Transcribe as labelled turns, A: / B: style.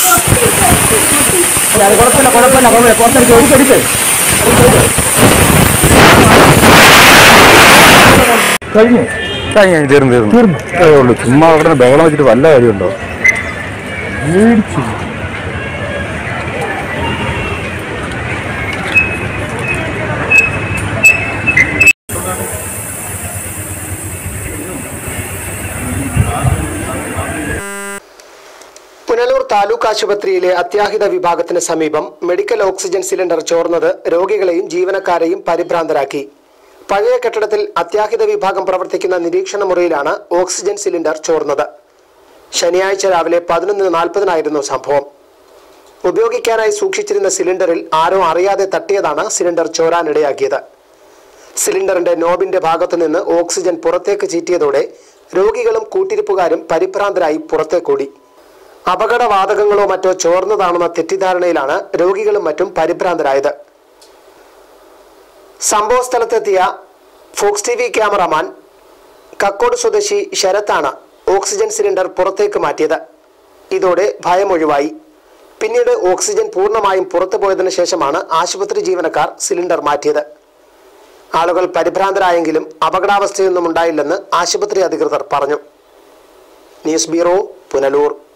A: അത് കുഴപ്പമില്ല കുഴപ്പമില്ല കുഴപ്പമില്ല പുറത്തെടുക്ക് ഒരിക്കടിക്ക് കഴിഞ്ഞു
B: കഴിഞ്ഞ തീർന്നു തീർന്നു
A: തീർന്നു.
B: അതേ ഉള്ളൂ ചുമ്മാ അവിടെ നിന്ന് ബഹളം വെച്ചിട്ട് വല്ല കാര്യമുണ്ടോ
A: മേടിച്ചു
C: പുനലൂർ താലൂക്ക് ആശുപത്രിയിലെ അത്യാഹിത വിഭാഗത്തിന് സമീപം മെഡിക്കൽ ഓക്സിജൻ സിലിണ്ടർ ചോർന്നത് രോഗികളെയും ജീവനക്കാരെയും പരിഭ്രാന്തരാക്കി പഴയ കെട്ടിടത്തിൽ അത്യാഹിത വിഭാഗം പ്രവർത്തിക്കുന്ന നിരീക്ഷണ മുറിയിലാണ് ഓക്സിജൻ സിലിണ്ടർ ചോർന്നത് ശനിയാഴ്ച രാവിലെ പതിനൊന്ന് നാൽപ്പതിനായിരുന്നു സംഭവം ഉപയോഗിക്കാനായി സൂക്ഷിച്ചിരുന്ന സിലിണ്ടറിൽ ആരോ അറിയാതെ തട്ടിയതാണ് സിലിണ്ടർ ചോരാനിടയാക്കിയത് സിലിണ്ടറിന്റെ നോബിന്റെ ഭാഗത്തു നിന്ന് ഓക്സിജൻ പുറത്തേക്ക് ചീറ്റിയതോടെ രോഗികളും കൂട്ടിരിപ്പുകാരും പരിഭ്രാന്തരായി പുറത്തേക്കോടി അപകടവാതകങ്ങളോ മറ്റോ ചോർന്നതാണെന്ന തെറ്റിദ്ധാരണയിലാണ് രോഗികളും മറ്റും പരിഭ്രാന്തരായത് സംഭവ സ്ഥലത്തെത്തിയ Fox T V cameraman Kakkod സ്വദേശി ശരത്താണ് ഓക്സിജൻ സിലിണ്ടർ പുറത്തേക്ക് മാറ്റിയത് ഇതോടെ ഭയമൊഴിവായി പിന്നീട് ഓക്സിജൻ പൂർണ്ണമായും പുറത്തു പോയതിനു ശേഷമാണ് ആശുപത്രി ജീവനക്കാർ സിലിണ്ടർ മാറ്റിയത് ആളുകൾ പരിഭ്രാന്തരായെങ്കിലും അപകടാവസ്ഥയൊന്നും ഉണ്ടായില്ലെന്ന് ആശുപത്രി അധികൃതർ പറഞ്ഞു ന്യൂസ് ബ്യൂറോ പുനലൂർ